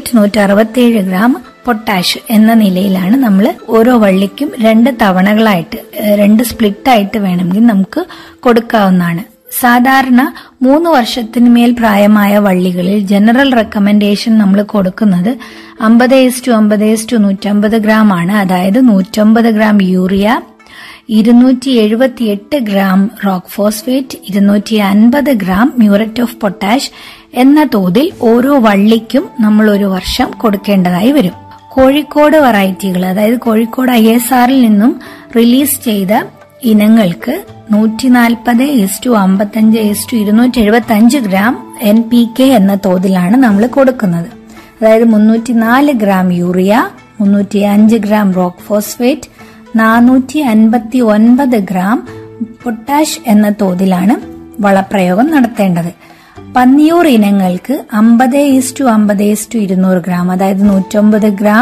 phosphate നൂറ്റി അറുപത്തിയേഴ് gram potash എന്ന നിലയിലാണ് നമ്മൾ ഓരോ വള്ളിക്കും രണ്ട് തവണകളായിട്ട് ഏഹ്, രണ്ട് സ്പ്ലിറ്റ് ആയിട്ട് വേണമെങ്കിൽ നമുക്ക് കൊടുക്കാവുന്നതാണ് സാധാരണ മൂന്ന് വർഷത്തിന് മേൽ പ്രായമായ വള്ളികളിൽ ജനറൽ റെക്കമെൻഡേഷൻ നമ്മൾ കൊടുക്കുന്നത് അമ്പത് എസ് ടു അമ്പത് എസ് ടു നൂറ്റമ്പത് ഗ്രാം ആണ് അതായത് നൂറ്റമ്പത് ഗ്രാം യൂറിയ ഇരുന്നൂറ്റി എഴുപത്തി എട്ട് ഗ്രാം റോക്ക് ഫോസ്ഫേറ്റ് ഇരുന്നൂറ്റി അൻപത് ഗ്രാം മ്യൂററ്റ് ഓഫ് പൊട്ടാഷ് എന്ന തോതിൽ ഓരോ വള്ളിക്കും നമ്മൾ ഒരു വർഷം കൊടുക്കേണ്ടതായി വരും കോഴിക്കോട് വെറൈറ്റികൾ അതായത് കോഴിക്കോട് ഐ എസ് ആറിൽ നിന്നും റിലീസ് ചെയ്ത ഇനങ്ങൾക്ക് നൂറ്റി നാൽപ്പത് എസ് ടു അമ്പത്തഞ്ച് എസ് ടു ഇരുന്നൂറ്റി എഴുപത്തി അഞ്ച് ഗ്രാം എൻ പി കെ എന്ന തോതിലാണ് നമ്മൾ കൊടുക്കുന്നത് അതായത് മുന്നൂറ്റി നാല് ഗ്രാം യൂറിയ മുന്നൂറ്റി അഞ്ച് ഗ്രാം റോക്ക് ഫോസ്ഫേറ്റ് നാനൂറ്റി അൻപത്തി ഒൻപത് ഗ്രാം പൊട്ടാഷ് എന്ന തോതിലാണ് വളപ്രയോഗം നടത്തേണ്ടത് പന്നിയൂർ ഇനങ്ങൾക്ക് അമ്പത് ഈസ് ടു അമ്പത് ഈസ് ടു ഇരുന്നൂറ് ഗ്രാം അതായത് നൂറ്റൊമ്പത് ഗ്രാം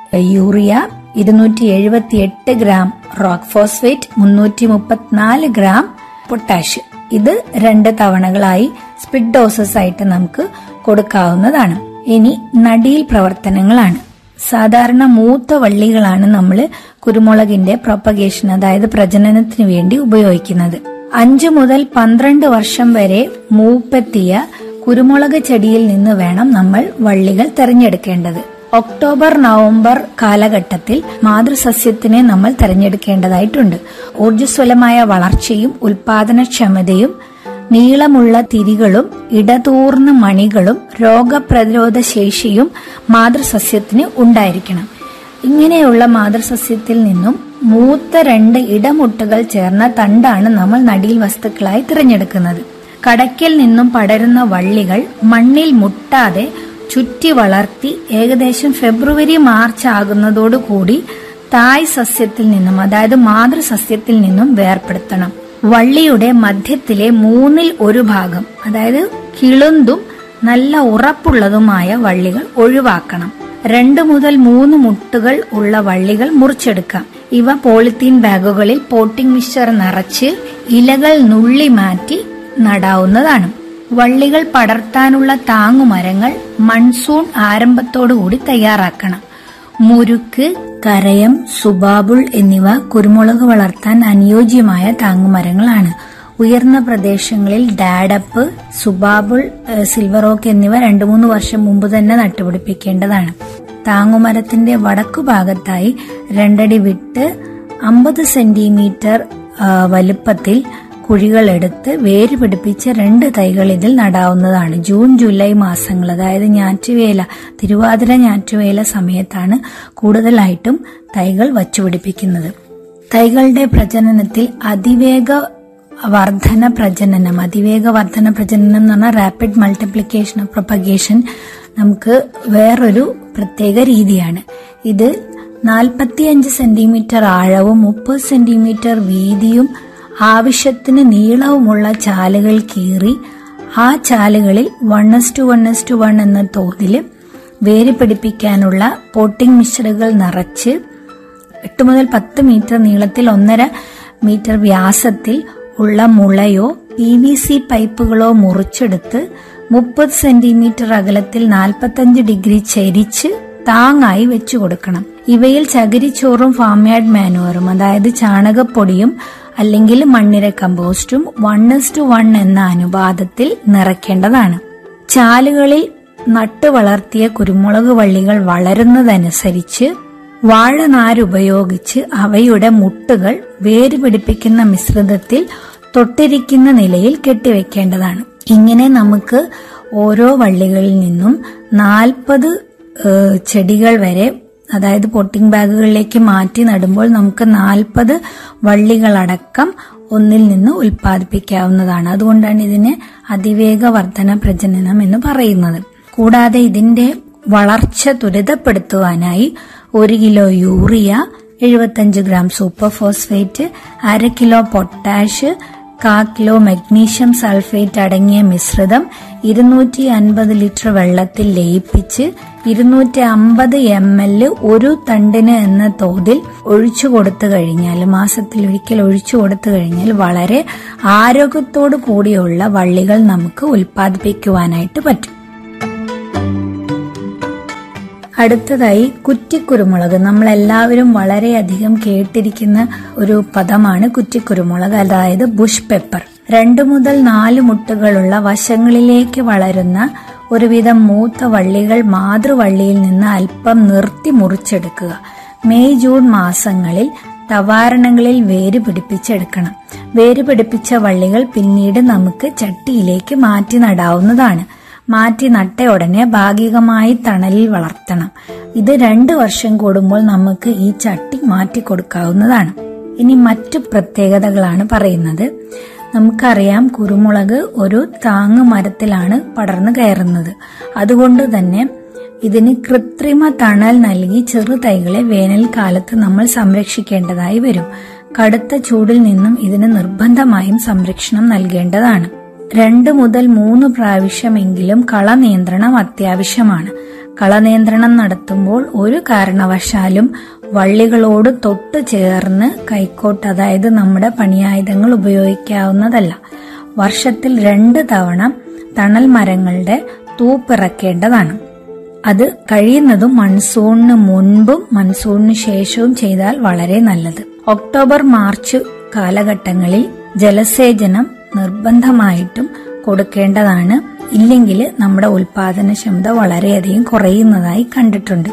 യൂറിയ ഇരുന്നൂറ്റി എഴുപത്തി എട്ട് ഗ്രാം റോക്ക് ഫോസ്ഫേറ്റ് മുന്നൂറ്റി മുപ്പത്തിനാല് ഗ്രാം പൊട്ടാഷ് ഇത് രണ്ട് തവണകളായി സ്പിഡ് ഡോസസ് ആയിട്ട് നമുക്ക് കൊടുക്കാവുന്നതാണ് ഇനി നടീൽ പ്രവർത്തനങ്ങളാണ് സാധാരണ മൂത്ത വള്ളികളാണ് നമ്മൾ കുരുമുളകിന്റെ പ്രൊപ്പഗേഷൻ അതായത് പ്രജനനത്തിന് വേണ്ടി ഉപയോഗിക്കുന്നത് അഞ്ചു മുതൽ പന്ത്രണ്ട് വർഷം വരെ മൂപ്പെത്തിയ കുരുമുളക് ചെടിയിൽ നിന്ന് വേണം നമ്മൾ വള്ളികൾ തിരഞ്ഞെടുക്കേണ്ടത് ഒക്ടോബർ നവംബർ കാലഘട്ടത്തിൽ മാതൃസസ്യത്തിനെ നമ്മൾ തിരഞ്ഞെടുക്കേണ്ടതായിട്ടുണ്ട് ഊർജ്ജസ്വലമായ വളർച്ചയും ഉൽപാദനക്ഷമതയും നീളമുള്ള തിരികളും ഇടതൂർന്ന മണികളും രോഗപ്രതിരോധ ശേഷിയും മാതൃസസ്യത്തിന് ഉണ്ടായിരിക്കണം ഇങ്ങനെയുള്ള മാതൃസസ്യത്തിൽ നിന്നും മൂത്ത രണ്ട് ഇടമുട്ടുകൾ ചേർന്ന തണ്ടാണ് നമ്മൾ നടീൽ വസ്തുക്കളായി തിരഞ്ഞെടുക്കുന്നത് കടയ്ക്കൽ നിന്നും പടരുന്ന വള്ളികൾ മണ്ണിൽ മുട്ടാതെ ചുറ്റി വളർത്തി ഏകദേശം ഫെബ്രുവരി മാർച്ച് ആകുന്നതോടുകൂടി തായ് സസ്യത്തിൽ നിന്നും അതായത് മാതൃസസ്യത്തിൽ നിന്നും വേർപെടുത്തണം വള്ളിയുടെ മധ്യത്തിലെ മൂന്നിൽ ഒരു ഭാഗം അതായത് കിളുന്തും നല്ല ഉറപ്പുള്ളതുമായ വള്ളികൾ ഒഴിവാക്കണം രണ്ട് മുതൽ മൂന്ന് മുട്ടുകൾ ഉള്ള വള്ളികൾ മുറിച്ചെടുക്കാം ഇവ പോളിത്തീൻ ബാഗുകളിൽ പോട്ടിംഗ് മിക്സ്ചർ നിറച്ച് ഇലകൾ നുള്ളി മാറ്റി നടാവുന്നതാണ് വള്ളികൾ പടർത്താനുള്ള താങ്ങുമരങ്ങൾ മൺസൂൺ ആരംഭത്തോടുകൂടി തയ്യാറാക്കണം മുരുക്ക് കരയം സുബാബുൾ എന്നിവ കുരുമുളക് വളർത്താൻ അനുയോജ്യമായ താങ്ങുമരങ്ങളാണ് ഉയർന്ന പ്രദേശങ്ങളിൽ ഡാഡപ്പ് സുബാബുൾ ഏഹ്, സിൽവർ ഓക്ക് എന്നിവ രണ്ടു മൂന്ന് വർഷം മുമ്പ് തന്നെ നട്ടുപിടിപ്പിക്കേണ്ടതാണ് താങ്ങുമരത്തിന്റെ വടക്കു ഭാഗത്തായി രണ്ടടി വിട്ട് അമ്പത് സെന്റിമീറ്റർ ആ, വലുപ്പത്തിൽ കുഴികളെടുത്ത് വേര് പിടിപ്പിച്ച് രണ്ട് തൈകൾ ഇതിൽ നടാവുന്നതാണ് ജൂൺ ജൂലൈ മാസങ്ങൾ അതായത് ഞാറ്റുവേല തിരുവാതിര ഞാറ്റുവേല സമയത്താണ് കൂടുതലായിട്ടും തൈകൾ വച്ചുപിടിപ്പിക്കുന്നത് തൈകളുടെ പ്രജനനത്തിൽ അതിവേഗ വർധന പ്രജനനം അതിവേഗ വർധന പ്രജനനം എന്ന് പറഞ്ഞാൽ റാപ്പിഡ് മൾട്ടിപ്ലിക്കേഷൻ ഓഫ് പ്രൊപ്പഗേഷൻ നമുക്ക് വേറൊരു പ്രത്യേക രീതിയാണ് ഇത് നാൽപ്പത്തിയഞ്ച് സെന്റിമീറ്റർ ആഴവും മുപ്പത് സെന്റിമീറ്റർ വീതിയും ആവശ്യത്തിന് നീളവുമുള്ള ചാലുകൾ കീറി ആ ചാലുകളിൽ one is to one is to one എന്ന തോതിൽ വേര് പിടിപ്പിക്കാനുള്ള പോട്ടിംഗ് മിശ്രുകൾ നിറച്ച് എട്ട് മുതൽ പത്ത് മീറ്റർ നീളത്തിൽ ഒന്നര മീറ്റർ വ്യാസത്തിൽ ഉള്ള മുളയോ പി വി സി പൈപ്പുകളോ മുറിച്ചെടുത്ത് മുപ്പത് സെന്റിമീറ്റർ അകലത്തിൽ നാൽപ്പത്തഞ്ച് ഡിഗ്രി ചരിച്ച് താങ്ങായി വെച്ചു കൊടുക്കണം ഇവയിൽ ചകിരിച്ചോറും ഫാംയാർഡ് മാനുവറും അതായത് ചാണകപ്പൊടിയും അല്ലെങ്കിൽ മണ്ണിര കമ്പോസ്റ്റും വൺ ടു വൺ എന്ന അനുപാതത്തിൽ നിറയ്ക്കേണ്ടതാണ് ചാലുകളിൽ നട്ടു വളർത്തിയ കുരുമുളക് വള്ളികൾ വളരുന്നതനുസരിച്ച് വാഴനാരുപയോഗിച്ച് അവയുടെ മുട്ടുകൾ വേര് പിടിപ്പിക്കുന്ന മിശ്രിതത്തിൽ തൊട്ടിരിക്കുന്ന നിലയിൽ കെട്ടിവെക്കേണ്ടതാണ് ഇങ്ങനെ നമുക്ക് ഓരോ വള്ളികളിൽ നിന്നും നാൽപ്പത് ചെടികൾ വരെ അതായത് പൊട്ടിംഗ് ബാഗുകളിലേക്ക് മാറ്റി നടുമ്പോൾ നമുക്ക് നാൽപ്പത് വള്ളികളടക്കം ഒന്നിൽ നിന്ന് ഉൽപ്പാദിപ്പിക്കാവുന്നതാണ് അതുകൊണ്ടാണ് ഇതിനെ അതിവേഗ വർധന പ്രജനനം എന്ന് പറയുന്നത് കൂടാതെ ഇതിന്റെ വളർച്ച ത്വരിതപ്പെടുത്തുവാനായി ഒരു കിലോ യൂറിയ എഴുപത്തഞ്ച് ഗ്രാം സൂപ്പർ ഫോസ്ഫേറ്റ് അര കിലോ പൊട്ടാഷ് കാ കിലോ മഗ്നീഷ്യം സൾഫേറ്റ് അടങ്ങിയ മിശ്രിതം ഇരുന്നൂറ്റി അൻപത് ലിറ്റർ വെള്ളത്തിൽ ലയിപ്പിച്ച് ഇരുന്നൂറ്റി അമ്പത് എം എൽ ഒരു തണ്ടിന് എന്ന തോതിൽ ഒഴിച്ചു കൊടുത്തു കഴിഞ്ഞാൽ മാസത്തിൽ ഒരിക്കൽ ഒഴിച്ചു കൊടുത്തു കഴിഞ്ഞാൽ വളരെ ആരോഗ്യത്തോടു കൂടിയുള്ള വള്ളികൾ നമുക്ക് ഉൽപ്പാദിപ്പിക്കുവാനായിട്ട് പറ്റും അടുത്തതായി കുറ്റിക്കുരുമുളക് നമ്മൾ എല്ലാവരും വളരെയധികം കേട്ടിരിക്കുന്ന ഒരു പദമാണ് കുറ്റിക്കുരുമുളക് അതായത് ബുഷ് പെപ്പർ രണ്ടു മുതൽ നാല് മുട്ടുകളുള്ള വശങ്ങളിലേക്ക് വളരുന്ന ഒരുവിധം മൂത്ത വള്ളികൾ മാതൃവള്ളിയിൽ നിന്ന് അല്പം നിർത്തി മുറിച്ചെടുക്കുക മെയ് ജൂൺ മാസങ്ങളിൽ തവാരണങ്ങളിൽ വേര് പിടിപ്പിച്ചെടുക്കണം വേര് പിടിപ്പിച്ച വള്ളികൾ പിന്നീട് നമുക്ക് ചട്ടിയിലേക്ക് മാറ്റി നടാവുന്നതാണ് മാറ്റി നട്ട ഉടനെ ഭാഗികമായി തണലിൽ വളർത്തണം ഇത് രണ്ട് വർഷം കൂടുമ്പോൾ നമുക്ക് ഈ ചട്ടി മാറ്റി കൊടുക്കാവുന്നതാണ് ഇനി മറ്റു പ്രത്യേകതകളാണ് പറയുന്നത് നമുക്കറിയാം കുരുമുളക് ഒരു താങ്ങ് മരത്തിലാണ് പടർന്നു കയറുന്നത് അതുകൊണ്ട് തന്നെ ഇതിന് കൃത്രിമ തണൽ നൽകി ചെറുതൈകളെ വേനൽക്കാലത്ത് നമ്മൾ സംരക്ഷിക്കേണ്ടതായി വരും കടുത്ത ചൂടിൽ നിന്നും ഇതിന് നിർബന്ധമായും സംരക്ഷണം നൽകേണ്ടതാണ് രണ്ട് മുതൽ മൂന്ന് പ്രാവശ്യമെങ്കിലും കള നിയന്ത്രണം അത്യാവശ്യമാണ് കളനിയന്ത്രണം നടത്തുമ്പോൾ ഒരു കാരണവശാലും വള്ളികളോട് തൊട്ടു ചേർന്ന് കൈക്കോട്ട് അതായത് നമ്മുടെ പണിയായുധങ്ങൾ ഉപയോഗിക്കാവുന്നതല്ല വർഷത്തിൽ രണ്ട് തവണ തണൽ മരങ്ങളുടെ തൂപ്പിറക്കേണ്ടതാണ് അത് കഴിയുന്നതും മൺസൂണിന് മുൻപും മൺസൂണിന് ശേഷവും ചെയ്താൽ വളരെ നല്ലത് ഒക്ടോബർ മാർച്ച് കാലഘട്ടങ്ങളിൽ ജലസേചനം നിർബന്ധമായിട്ടും കൊടുക്കേണ്ടതാണ് ഇല്ലെങ്കിൽ നമ്മുടെ ഉൽപാദനക്ഷമത വളരെയധികം കുറയുന്നതായി കണ്ടിട്ടുണ്ട്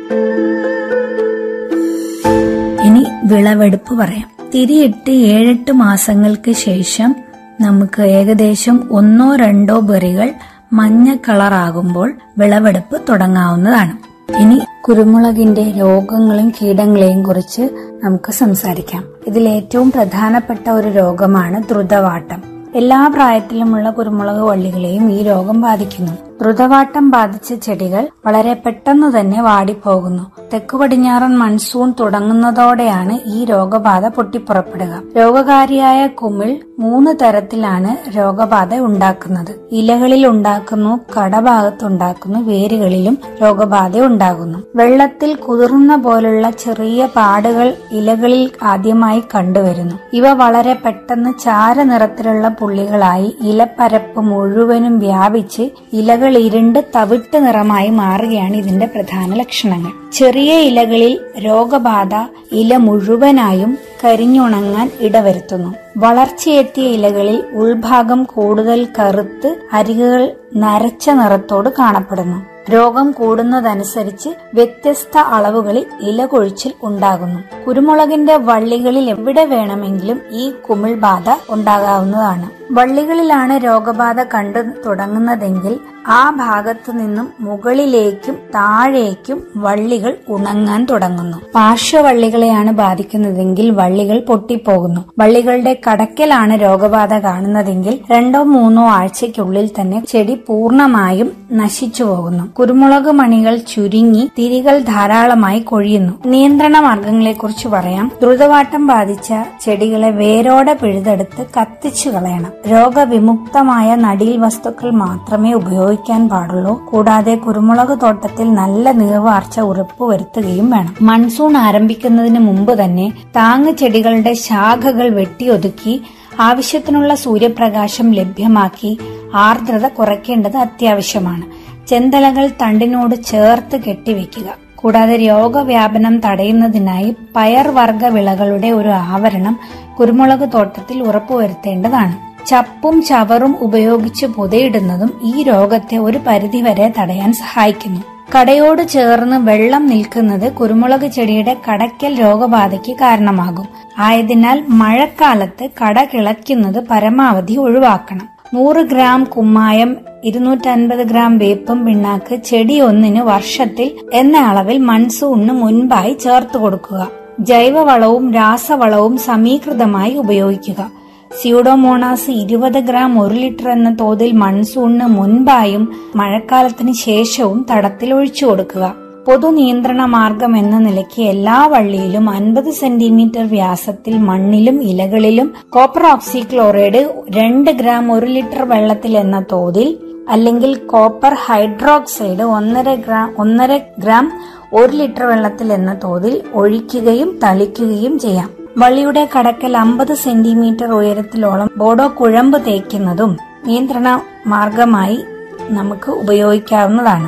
ഇനി വിളവെടുപ്പ് പറയാം തിരിയിട്ട് ഏഴെട്ട് മാസങ്ങൾക്ക് ശേഷം നമുക്ക് ഏകദേശം ഒന്നോ രണ്ടോ ബെറികൾ മഞ്ഞ കളറാകുമ്പോൾ വിളവെടുപ്പ് തുടങ്ങാവുന്നതാണ് ഇനി കുരുമുളകിന്റെ രോഗങ്ങളും കീടങ്ങളെയും കുറിച്ച് നമുക്ക് സംസാരിക്കാം ഇതിൽ ഏറ്റവും പ്രധാനപ്പെട്ട ഒരു രോഗമാണ് ദ്രുതവാട്ടം എല്ലാ പ്രായത്തിലുമുള്ള കുരുമുളക് വള്ളികളെയും ഈ രോഗം ബാധിക്കുന്നു ദ്രുതവാട്ടം ബാധിച്ച ചെടികൾ വളരെ പെട്ടെന്ന് തന്നെ വാടിപ്പോകുന്നു തെക്കു പടിഞ്ഞാറൻ മൺസൂൺ തുടങ്ങുന്നതോടെയാണ് ഈ രോഗബാധ പൊട്ടിപ്പുറപ്പെടുക രോഗകാരിയായ കുമിൾ മൂന്ന് തരത്തിലാണ് രോഗബാധ ഉണ്ടാക്കുന്നത് ഇലകളിൽ ഉണ്ടാക്കുന്നു കടഭാഗത്തുണ്ടാക്കുന്നു വേരുകളിലും രോഗബാധ ഉണ്ടാകുന്നു വെള്ളത്തിൽ കുതിർന്ന പോലുള്ള ചെറിയ പാടുകൾ ഇലകളിൽ ആദ്യമായി കണ്ടുവരുന്നു ഇവ വളരെ പെട്ടെന്ന് ചാരനിറത്തിലുള്ള പുള്ളികളായി ഇലപ്പരപ്പ് മുഴുവനും വ്യാപിച്ച് ഇലകൾ ഇരുണ്ട് തവിട്ട് നിറമായി മാറുകയാണ് ഇതിന്റെ പ്രധാന ലക്ഷണങ്ങൾ ചെറിയ ഇലകളിൽ രോഗബാധ ഇല മുഴുവനായും കരിഞ്ഞുണങ്ങാൻ ഇടവരുത്തുന്നു വളർച്ചയെത്തിയ ഇലകളിൽ ഉൾഭാഗം കൂടുതൽ കറുത്ത് അരികുകൾ നരച്ച നിറത്തോട് കാണപ്പെടുന്നു രോഗം കൂടുന്നതനുസരിച്ച് വ്യത്യസ്ത അളവുകളിൽ ഇലകൊഴിച്ചിൽ ഉണ്ടാകുന്നു കുരുമുളകിന്റെ വള്ളികളിൽ എവിടെ വേണമെങ്കിലും ഈ കുമിൾ ബാധ ഉണ്ടാകാവുന്നതാണ് വള്ളികളിലാണ് രോഗബാധ കണ്ടു തുടങ്ങുന്നതെങ്കിൽ ആ ഭാഗത്തു നിന്നും മുകളിലേക്കും താഴേക്കും വള്ളികൾ ഉണങ്ങാൻ തുടങ്ങുന്നു പാർശ്വവള്ളികളെയാണ് ബാധിക്കുന്നതെങ്കിൽ വള്ളികൾ പൊട്ടിപ്പോകുന്നു വള്ളികളുടെ കടക്കലാണ് രോഗബാധ കാണുന്നതെങ്കിൽ രണ്ടോ മൂന്നോ ആഴ്ചയ്ക്കുള്ളിൽ തന്നെ ചെടി പൂർണ്ണമായും നശിച്ചു പോകുന്നു കുരുമുളക് മണികൾ ചുരുങ്ങി തിരികൾ ധാരാളമായി കൊഴിയുന്നു നിയന്ത്രണ മാർഗങ്ങളെക്കുറിച്ച് പറയാം ദ്രുതവാട്ടം ബാധിച്ച ചെടികളെ വേരോടെ പിഴുതെടുത്ത് കത്തിച്ചു കളയണം രോഗവിമുക്തമായ നടീൽ വസ്തുക്കൾ മാത്രമേ ഉപയോഗിക്കാൻ പാടുള്ളൂ കൂടാതെ കുരുമുളക് തോട്ടത്തിൽ നല്ല നീർവാർച്ച ഉറപ്പുവരുത്തുകയും വേണം മൺസൂൺ ആരംഭിക്കുന്നതിന് മുമ്പ് തന്നെ താങ്ങ് ചെടികളുടെ ശാഖകൾ വെട്ടിയൊതുക്കി ആവശ്യത്തിനുള്ള സൂര്യപ്രകാശം ലഭ്യമാക്കി ആർദ്രത കുറയ്ക്കേണ്ടത് അത്യാവശ്യമാണ് ചെന്തലകൾ തണ്ടിനോട് ചേർത്ത് കെട്ടിവെക്കുക കൂടാതെ രോഗവ്യാപനം തടയുന്നതിനായി പയർവർഗ വിളകളുടെ ഒരു ആവരണം കുരുമുളക് തോട്ടത്തിൽ ഉറപ്പുവരുത്തേണ്ടതാണ് ചപ്പും ചവറും ഉപയോഗിച്ച് പുതയിടുന്നതും ഈ രോഗത്തെ ഒരു പരിധിവരെ തടയാൻ സഹായിക്കുന്നു കടയോട് ചേർന്ന് വെള്ളം നിൽക്കുന്നത് കുരുമുളക് ചെടിയുടെ കടയ്ക്കൽ രോഗബാധയ്ക്ക് കാരണമാകും ആയതിനാൽ മഴക്കാലത്ത് കട കിളയ്ക്കുന്നത് പരമാവധി ഒഴിവാക്കണം നൂറ് ഗ്രാം കുമ്മായം ഇരുന്നൂറ്റൻപത് ഗ്രാം വേപ്പും പിണ്ണാക്ക് ചെടി ഒന്നിന് വർഷത്തിൽ എന്ന അളവിൽ മൺസൂണിന് മുൻപായി ചേർത്ത് കൊടുക്കുക ജൈവവളവും രാസവളവും സമീകൃതമായി ഉപയോഗിക്കുക സ്യൂഡോമോണാസ് ഇരുപത് ഗ്രാം ഒരു ലിറ്റർ എന്ന തോതിൽ മൺസൂണിന് മുൻപായും മഴക്കാലത്തിന് ശേഷവും തടത്തിൽ ഒഴിച്ചു കൊടുക്കുക പൊതു നിയന്ത്രണ മാർഗം എന്ന നിലയ്ക്ക് എല്ലാ വള്ളിയിലും അൻപത് സെന്റിമീറ്റർ വ്യാസത്തിൽ മണ്ണിലും ഇലകളിലും കോപ്പർ ഓക്സിക്ലോറൈഡ് രണ്ട് ഗ്രാം ഒരു ലിറ്റർ വെള്ളത്തിൽ എന്ന തോതിൽ അല്ലെങ്കിൽ കോപ്പർ ഹൈഡ്രോക്സൈഡ് ഒന്നര ഗ്രാം ഒന്നര ഗ്രാം ഒരു ലിറ്റർ വെള്ളത്തിൽ എന്ന തോതിൽ ഒഴിക്കുകയും തളിക്കുകയും ചെയ്യാം വള്ളിയുടെ കടക്കൽ അമ്പത് സെന്റിമീറ്റർ ഉയരത്തിലോളം ബോഡോ കുഴമ്പ് തേക്കുന്നതും നിയന്ത്രണ മാർഗമായി നമുക്ക് ഉപയോഗിക്കാവുന്നതാണ്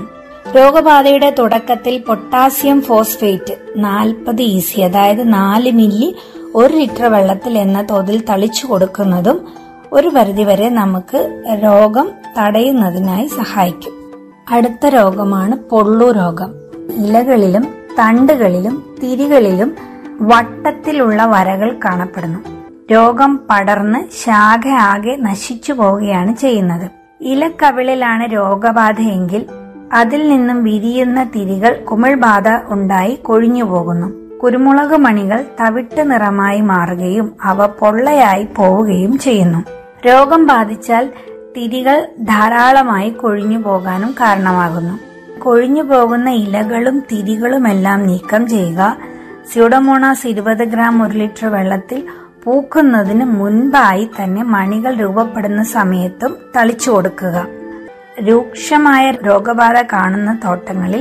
രോഗബാധയുടെ തുടക്കത്തിൽ പൊട്ടാസ്യം ഫോസ്ഫേറ്റ് നാൽപ്പത് ഇ സി അതായത് നാല് മില്ലി ഒരു ലിറ്റർ വെള്ളത്തിൽ എന്ന തോതിൽ തളിച്ചു കൊടുക്കുന്നതും ഒരു പരിധിവരെ നമുക്ക് രോഗം തടയുന്നതിനായി സഹായിക്കും അടുത്ത രോഗമാണ് പൊള്ളു രോഗം ഇലകളിലും തണ്ടുകളിലും തിരികളിലും വട്ടത്തിലുള്ള വരകൾ കാണപ്പെടുന്നു രോഗം പടർന്ന് ശാഖ ആകെ നശിച്ചു പോവുകയാണ് ചെയ്യുന്നത് ഇലക്കവിളിലാണ് രോഗബാധയെങ്കിൽ അതിൽ നിന്നും വിരിയുന്ന തിരികൾ കുമിൾബാധ ഉണ്ടായി കൊഴിഞ്ഞു പോകുന്നു കുരുമുളക് മണികൾ തവിട്ട് നിറമായി മാറുകയും അവ പൊള്ളയായി പോവുകയും ചെയ്യുന്നു രോഗം ബാധിച്ചാൽ തിരികൾ ധാരാളമായി കൊഴിഞ്ഞു പോകാനും കാരണമാകുന്നു കൊഴിഞ്ഞു പോകുന്ന ഇലകളും തിരികളുമെല്ലാം നീക്കം ചെയ്യുക സ്യൂഡോമോണാസ് ഇരുപത് ഗ്രാം ഒരു ലിറ്റർ വെള്ളത്തിൽ പൂക്കുന്നതിന് മുൻപായി തന്നെ മണികൾ രൂപപ്പെടുന്ന സമയത്തും തളിച്ചു കൊടുക്കുക രൂക്ഷമായ രോഗബാധ കാണുന്ന തോട്ടങ്ങളിൽ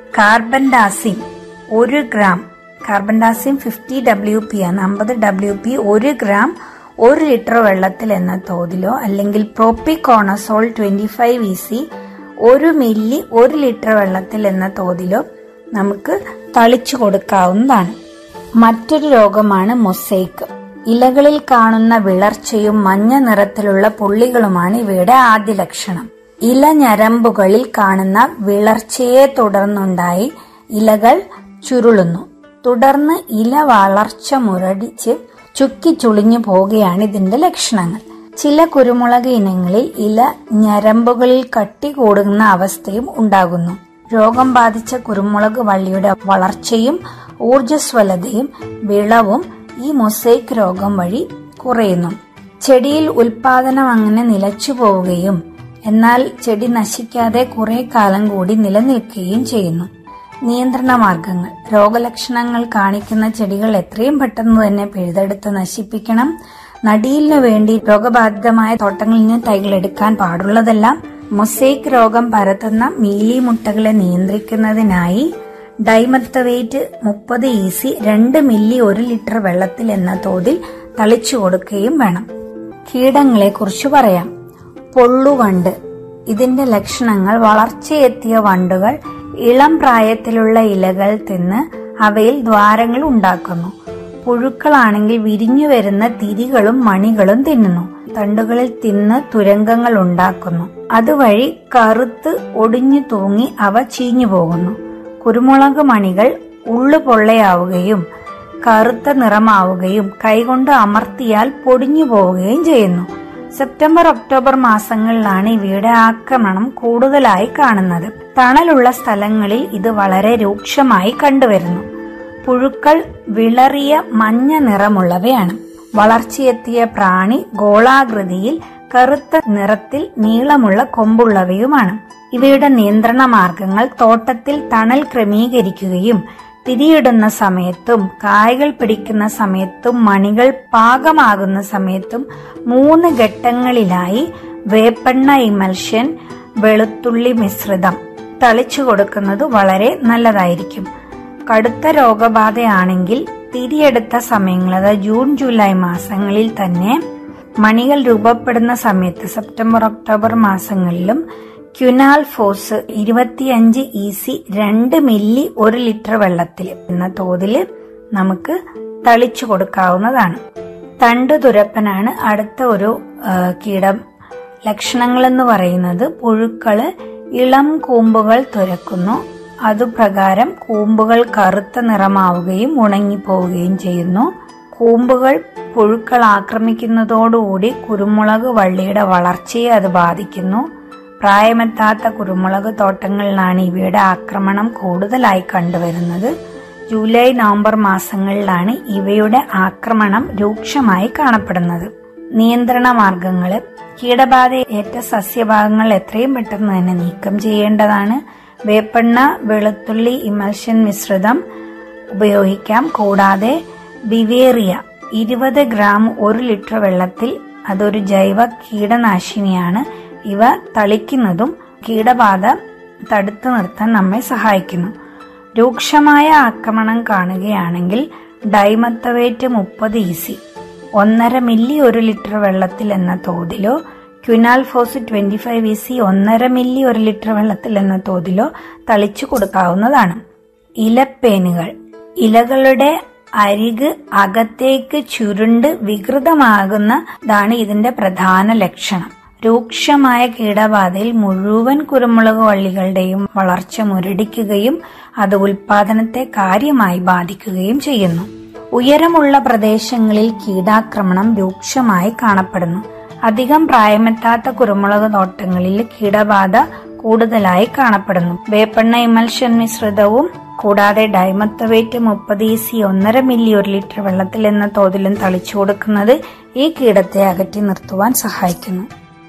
കാർബൻഡാസിം ഒരു gram carbendazim fifty W P ആണ് അമ്പത് ഡബ്ല്യു പി ഒരു ഗ്രാം ഒരു ലിറ്റർ വെള്ളത്തിൽ എന്ന തോതിലോ അല്ലെങ്കിൽ propiconazole twenty five E C ഒരു മില്ലി ഒരു ലിറ്റർ വെള്ളത്തിൽ എന്ന തോതിലോ നമുക്ക് തളിച്ചു കൊടുക്കാവുന്നതാണ് മറ്റൊരു രോഗമാണ് മൊസൈക്ക് ഇലകളിൽ കാണുന്ന വിളർച്ചയും മഞ്ഞ നിറത്തിലുള്ള പുള്ളികളുമാണ് ഇവയുടെ ആദ്യ ലക്ഷണം ഇല ഞരമ്പുകളിൽ കാണുന്ന വിളർച്ചയെ തുടർന്നുണ്ടായി ഇലകൾ ചുരുളുന്നു തുടർന്ന് ഇല വളർച്ച മുരടിച്ച് ചുക്കി ചുളിഞ്ഞു പോവുകയാണ് ഇതിന്റെ ലക്ഷണങ്ങൾ ചില കുരുമുളക് ഇനങ്ങളിൽ ഇല ഞരമ്പുകളിൽ കട്ടി കൂടുന്ന അവസ്ഥയും ഉണ്ടാകുന്നു രോഗം ബാധിച്ച കുരുമുളക് വള്ളിയുടെ വളർച്ചയും ഊർജ്ജസ്വലതയും വിളവും ഈ മൊസൈക്ക് രോഗം വഴി കുറയുന്നു ചെടിയിൽ ഉൽപാദനം അങ്ങനെ നിലച്ചു പോവുകയും എന്നാൽ ചെടി നശിക്കാതെ കുറെ കാലം കൂടി നിലനിൽക്കുകയും ചെയ്യുന്നു നിയന്ത്രണ മാർഗങ്ങൾ രോഗലക്ഷണങ്ങൾ കാണിക്കുന്ന ചെടികൾ എത്രയും പെട്ടെന്ന് തന്നെ പിഴുതെടുത്ത് നശിപ്പിക്കണം നടിയിലിനു വേണ്ടി രോഗബാധിതമായ തോട്ടങ്ങളിൽ നിന്ന് തൈകൾ എടുക്കാൻ പാടുള്ളതെല്ലാം മൊസൈക്ക് രോഗം പരത്തുന്ന മീലി മുട്ടകളെ നിയന്ത്രിക്കുന്നതിനായി ഡൈമത്തവേറ്റ് മുപ്പത് ഇ സി രണ്ട് മില്ലി ഒരു ലിറ്റർ വെള്ളത്തിൽ എന്ന തോതിൽ തളിച്ചു കൊടുക്കുകയും വേണം കീടങ്ങളെ കുറിച്ച് പറയാം പൊള്ളുവണ്ട് ഇതിന്റെ ലക്ഷണങ്ങൾ വളർച്ചയെത്തിയ വണ്ടുകൾ ഇളം പ്രായത്തിലുള്ള ഇലകൾ തിന്ന് അവയിൽ ദ്വാരങ്ങൾ ഉണ്ടാക്കുന്നു പുഴുക്കളാണെങ്കിൽ വിരിഞ്ഞു വരുന്ന തിരികളും മണികളും തിന്നുന്നു തണ്ടുകളിൽ തിന്ന് തുരങ്കങ്ങൾ ഉണ്ടാക്കുന്നു അതുവഴി കറുത്ത് ഒടിഞ്ഞു തൂങ്ങി അവ ചീഞ്ഞു പോകുന്നു കുരുമുളക് മണികൾ ഉള്ളു പൊള്ളയാവുകയും കറുത്ത നിറമാവുകയും കൈകൊണ്ട് അമർത്തിയാൽ പൊടിഞ്ഞു പോവുകയും ചെയ്യുന്നു സെപ്റ്റംബർ ഒക്ടോബർ മാസങ്ങളിലാണ് ഇവയുടെ ആക്രമണം കൂടുതലായി കാണുന്നത് തണലുള്ള സ്ഥലങ്ങളിൽ ഇത് വളരെ രൂക്ഷമായി കണ്ടുവരുന്നു പുഴുക്കൾ വിളറിയ മഞ്ഞ നിറമുള്ളവയാണ് വളർച്ചയെത്തിയ പ്രാണി ഗോളാകൃതിയിൽ കറുത്ത നിറത്തിൽ നീളമുള്ള കൊമ്പുള്ളവയുമാണ് ഇവയുടെ നിയന്ത്രണ മാർഗങ്ങൾ തോട്ടത്തിൽ തണൽ ക്രമീകരിക്കുകയും തിരിയിടുന്ന സമയത്തും കായകൾ പിടിക്കുന്ന സമയത്തും മണികൾ പാകമാകുന്ന സമയത്തും മൂന്ന് ഘട്ടങ്ങളിലായി വേപ്പെണ്ണ ഇമൽഷൻ വെളുത്തുള്ളി മിശ്രിതം തളിച്ചു കൊടുക്കുന്നത് വളരെ നല്ലതായിരിക്കും കടുത്ത രോഗബാധയാണെങ്കിൽ തിരിയെടുത്ത സമയങ്ങൾ അതായത് ജൂൺ ജൂലൈ മാസങ്ങളിൽ തന്നെ മണികൾ രൂപപ്പെടുന്ന സമയത്ത് സെപ്റ്റംബർ ഒക്ടോബർ മാസങ്ങളിലും ക്യുനാൽ ഫോസ് ഇരുപത്തിയഞ്ച് ഇ സി രണ്ട് മില്ലി ഒരു ലിറ്റർ വെള്ളത്തിൽ എന്ന തോതിൽ നമുക്ക് തളിച്ചു കൊടുക്കാവുന്നതാണ് തണ്ട് തുരപ്പനാണ് അടുത്ത ഒരു ആ, കീടം ലക്ഷണങ്ങൾ എന്ന് പറയുന്നത് പുഴുക്കള് ഇളം കൂമ്പുകൾ തുരക്കുന്നു അതുപ്രകാരം കൂമ്പുകൾ കറുത്ത നിറമാവുകയും ഉണങ്ങിപ്പോവുകയും ചെയ്യുന്നു കൂമ്പുകൾ പുഴുക്കൾ ആക്രമിക്കുന്നതോടുകൂടി കുരുമുളക് വള്ളിയുടെ വളർച്ചയെ അത് ബാധിക്കുന്നു പ്രായമെത്താത്ത കുരുമുളക് തോട്ടങ്ങളിലാണ് ഇവയുടെ ആക്രമണം കൂടുതലായി കണ്ടുവരുന്നത് ജൂലൈ നവംബർ മാസങ്ങളിലാണ് ഇവയുടെ ആക്രമണം രൂക്ഷമായി കാണപ്പെടുന്നത് നിയന്ത്രണ മാർഗങ്ങള് കീടബാധ ഏറ്റ സസ്യഭാഗങ്ങൾ എത്രയും പെട്ടെന്ന് തന്നെ നീക്കം ചെയ്യേണ്ടതാണ് വേപ്പെണ്ണ വെളുത്തുള്ളി ഇമൽഷൻ മിശ്രിതം ഉപയോഗിക്കാം കൂടാതെ ബിവേറിയ ഇരുപത് ഗ്രാം ഒരു ലിറ്റർ വെള്ളത്തിൽ അതൊരു ജൈവ കീടനാശിനിയാണ് ഇവ തളിക്കുന്നതും കീടബാധ തടുത്തു നിർത്താൻ നമ്മെ സഹായിക്കുന്നു രൂക്ഷമായ ആക്രമണം കാണുകയാണെങ്കിൽ ഡൈമത്തവേറ്റ് മുപ്പത് ഇ സി ഒന്നര മില്ലി ഒരു ലിറ്റർ വെള്ളത്തിൽ എന്ന തോതിലോ quinalphos twenty five V C ഒന്നര മില്ലി ഒരു ലിറ്റർ വെള്ളത്തിൽ എന്ന തോതിലോ തളിച്ചു കൊടുക്കാവുന്നതാണ് ഇലപ്പേനുകൾ ഇലകളുടെ അരിക് അകത്തേക്ക് ചുരുണ്ട് വികൃതമാകുന്നതാണ് ഇതിന്റെ പ്രധാന ലക്ഷണം രൂക്ഷമായ കീടബാധയിൽ മുഴുവൻ കുരുമുളക് വള്ളികളുടെയും വളർച്ച മുരടിക്കുകയും അത് ഉൽപാദനത്തെ കാര്യമായി ബാധിക്കുകയും ചെയ്യുന്നു ഉയരമുള്ള പ്രദേശങ്ങളിൽ കീടാക്രമണം രൂക്ഷമായി കാണപ്പെടുന്നു അധികം പ്രായമെത്താത്ത കുരുമുളക് തോട്ടങ്ങളിൽ കീടബാധ കൂടുതലായി കാണപ്പെടുന്നു വേപ്പെണ്ണ ഇമൽഷൻ മിശ്രിതവും കൂടാതെ ഡൈമത്തവേറ്റ് മുപ്പത് ഇ സി ഒന്നര മില്ലി ഒരു ലിറ്റർ വെള്ളത്തിൽ എന്ന തോതിലും തളിച്ചു കൊടുക്കുന്നത് ഈ കീടത്തെ അകറ്റി നിർത്തുവാൻ സഹായിക്കുന്നു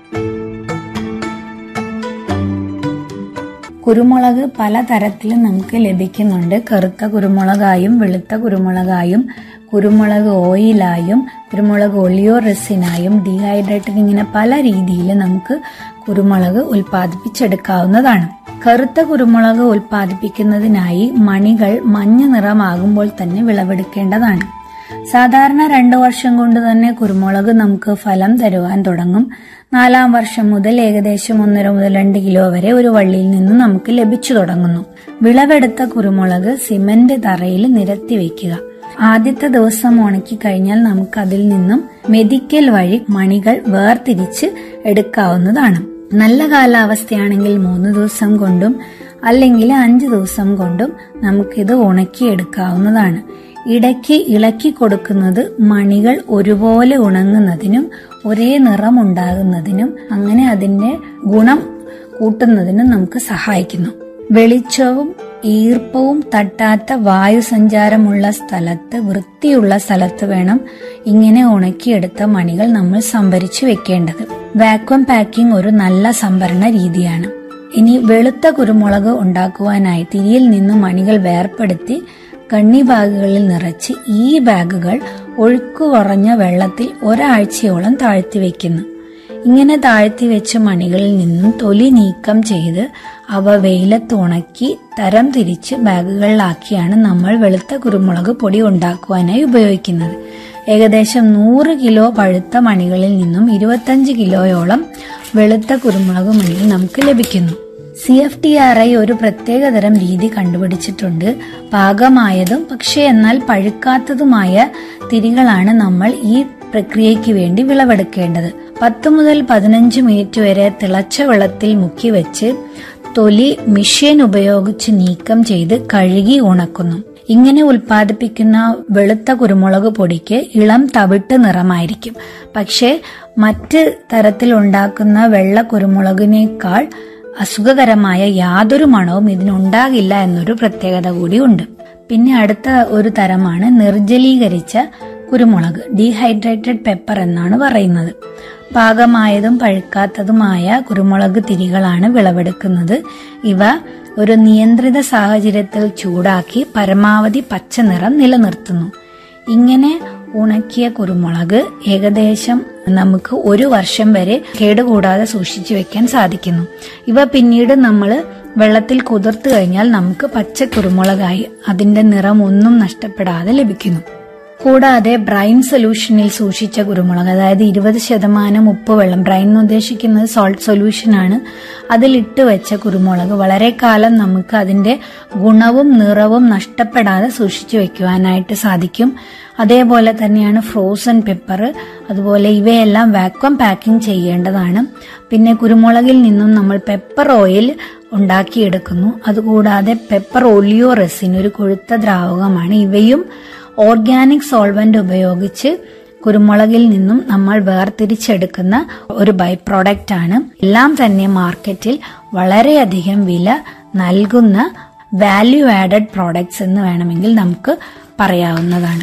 കുരുമുളക് പലതരത്തിലും നമുക്ക് ലഭിക്കുന്നുണ്ട് കറുത്ത കുരുമുളകായും വെളുത്ത കുരുമുളകായും കുരുമുളക് ഓയിലായും കുരുമുളക് ഒളിയോ റെസിനായും ഡീഹൈഡ്രേറ്റഡ് ഇങ്ങനെ പല രീതിയിൽ നമുക്ക് കുരുമുളക് ഉൽപ്പാദിപ്പിച്ചെടുക്കാവുന്നതാണ് കറുത്ത കുരുമുളക് ഉൽപ്പാദിപ്പിക്കുന്നതിനായി മണികൾ മഞ്ഞ നിറമാകുമ്പോൾ തന്നെ വിളവെടുക്കേണ്ടതാണ് സാധാരണ രണ്ടു വർഷം കൊണ്ട് തന്നെ കുരുമുളക് നമുക്ക് ഫലം തരുവാൻ തുടങ്ങും നാലാം വർഷം മുതൽ ഏകദേശം ഒന്നര മുതൽ രണ്ട് കിലോ വരെ ഒരു വള്ളിയിൽ നിന്ന് നമുക്ക് ലഭിച്ചു തുടങ്ങുന്നു വിളവെടുത്ത കുരുമുളക് സിമന്റ് തറയിൽ നിരത്തി വെക്കുക ആദ്യത്തെ ദിവസം ഉണക്കി കഴിഞ്ഞാൽ നമുക്ക് അതിൽ നിന്നും മെതിക്കൽ വഴി മണികൾ വേർതിരിച്ച് എടുക്കാവുന്നതാണ് നല്ല കാലാവസ്ഥയാണെങ്കിൽ മൂന്ന് ദിവസം കൊണ്ടും അല്ലെങ്കിൽ അഞ്ച് ദിവസം കൊണ്ടും നമുക്കിത് ഉണക്കിയെടുക്കാവുന്നതാണ് ഇടയ്ക്ക് ഇളക്കി കൊടുക്കുന്നത് മണികൾ ഒരുപോലെ ഉണങ്ങുന്നതിനും ഒരേ നിറമുണ്ടാകുന്നതിനും അങ്ങനെ അതിന്റെ ഗുണം കൂട്ടുന്നതിനും നമുക്ക് സഹായിക്കുന്നു വെളിച്ചവും ഈർപ്പവും തട്ടാത്ത വായു സഞ്ചാരമുള്ള സ്ഥലത്ത് വൃത്തിയുള്ള സ്ഥലത്ത് വേണം ഇങ്ങനെ ഉണക്കിയെടുത്ത മണികൾ നമ്മൾ സംഭരിച്ചു വെക്കേണ്ടത് വാക്വം പാക്കിംഗ് ഒരു നല്ല സംഭരണ രീതിയാണ് ഇനി വെളുത്ത കുരുമുളക് ഉണ്ടാക്കുവാനായി തിരിയിൽ നിന്നും മണികൾ വേർപ്പെടുത്തി കണ്ണി ബാഗുകളിൽ നിറച്ച് ഈ ബാഗുകൾ ഒഴുക്കു കുറഞ്ഞ വെള്ളത്തിൽ ഒരാഴ്ചയോളം താഴ്ത്തി വെക്കുന്നു ഇങ്ങനെ താഴ്ത്തി വെച്ച മണികളിൽ നിന്നും തൊലി നീക്കം ചെയ്ത് അവ വെയിലത്ത് ഉണക്കി തരം തിരിച്ച് ബാഗുകളിലാക്കിയാണ് നമ്മൾ വെളുത്ത കുരുമുളക് പൊടി ഉണ്ടാക്കുവാനായി ഉപയോഗിക്കുന്നത് ഏകദേശം നൂറ് കിലോ പഴുത്ത മണികളിൽ നിന്നും ഇരുപത്തഞ്ച് കിലോയോളം വെളുത്ത കുരുമുളക് മണികൾ നമുക്ക് ലഭിക്കുന്നു C F T R I ഒരു പ്രത്യേകതരം രീതി കണ്ടുപിടിച്ചിട്ടുണ്ട് പാകമായതും പക്ഷേ എന്നാൽ പഴുക്കാത്തതുമായ തിരികളാണ് നമ്മൾ ഈ പ്രക്രിയയ്ക്ക് വേണ്ടി വിളവെടുക്കേണ്ടത് പത്ത് മുതൽ പതിനഞ്ച് മിനിറ്റ് വരെ തിളച്ച വെള്ളത്തിൽ മുക്കി വെച്ച് തൊലി മിഷ്യൻ ഉപയോഗിച്ച് നീക്കം ചെയ്ത് കഴുകി ഉണക്കുന്നു ഇങ്ങനെ ഉൽപ്പാദിപ്പിക്കുന്ന വെളുത്ത കുരുമുളക് പൊടിക്ക് ഇളം തവിട്ട് നിറമായിരിക്കും പക്ഷേ മറ്റ് തരത്തിൽ ഉണ്ടാക്കുന്ന വെള്ള കുരുമുളകിനേക്കാൾ അസുഖകരമായ യാതൊരു മണവും ഇതിനുണ്ടാകില്ല എന്നൊരു പ്രത്യേകത കൂടിയുണ്ട് പിന്നെ അടുത്ത ഒരു തരമാണ് നിർജ്ജലീകരിച്ച കുരുമുളക് ഡീഹൈഡ്രേറ്റഡ് പെപ്പർ എന്നാണ് പറയുന്നത് പാകമായതും പഴുക്കാത്തതുമായ കുരുമുളക് തിരികളാണ് വിളവെടുക്കുന്നത് ഇവ ഒരു നിയന്ത്രിത സാഹചര്യത്തിൽ ചൂടാക്കി പരമാവധി പച്ച നിറം നിലനിർത്തുന്നു ഇങ്ങനെ ഉണക്കിയ കുരുമുളക് ഏകദേശം നമുക്ക് ഒരു വർഷം വരെ കേടുകൂടാതെ സൂക്ഷിച്ചു വെക്കാൻ സാധിക്കുന്നു ഇവ പിന്നീട് നമ്മൾ വെള്ളത്തിൽ കുതിർത്തു കഴിഞ്ഞാൽ നമുക്ക് പച്ച കുരുമുളകായി അതിന്റെ നിറം ഒന്നും നഷ്ടപ്പെടാതെ ലഭിക്കുന്നു കൂടാതെ ബ്രൈൻ സൊല്യൂഷനിൽ സൂക്ഷിച്ച കുരുമുളക് അതായത് ഇരുപത് ശതമാനം ഉപ്പ് വെള്ളം ബ്രൈൻ എന്ന് ഉദ്ദേശിക്കുന്നത് സോൾട്ട് സൊല്യൂഷൻ ആണ് അതിലിട്ട് വെച്ച കുരുമുളക് വളരെ കാലം നമുക്ക് അതിന്റെ ഗുണവും നിറവും നഷ്ടപ്പെടാതെ സൂക്ഷിച്ചു വെക്കുവാനായിട്ട് സാധിക്കും അതേപോലെ തന്നെയാണ് ഫ്രോസൺ പെപ്പർ അതുപോലെ ഇവയെല്ലാം വാക്വം പാക്കിംഗ് ചെയ്യേണ്ടതാണ് പിന്നെ കുരുമുളകിൽ നിന്നും നമ്മൾ പെപ്പർ ഓയിൽ ഉണ്ടാക്കിയെടുക്കുന്നു അതുകൂടാതെ പെപ്പർ ഒലിയോ റെസിൻ ഒരു കൊഴുത്ത ദ്രാവകമാണ് ഇവയും ഓർഗാനിക് സോൾവെന്റ് ഉപയോഗിച്ച് കുരുമുളകിൽ നിന്നും നമ്മൾ വേർതിരിച്ചെടുക്കുന്ന ഒരു ബൈ പ്രോഡക്റ്റ് ആണ് എല്ലാം തന്നെ മാർക്കറ്റിൽ വളരെയധികം വില നൽകുന്ന വാല്യൂ ആഡഡ് പ്രോഡക്ട്സ് എന്ന് വേണമെങ്കിൽ നമുക്ക് പറയാവുന്നതാണ്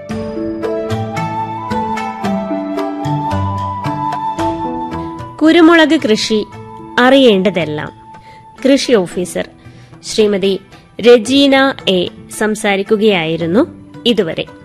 കുരുമുളക് കൃഷി അറിയേണ്ടതെല്ലാം കൃഷി ഓഫീസർ ശ്രീമതി രജീന എ സംസാരിക്കുകയായിരുന്നു ഇതുവരെ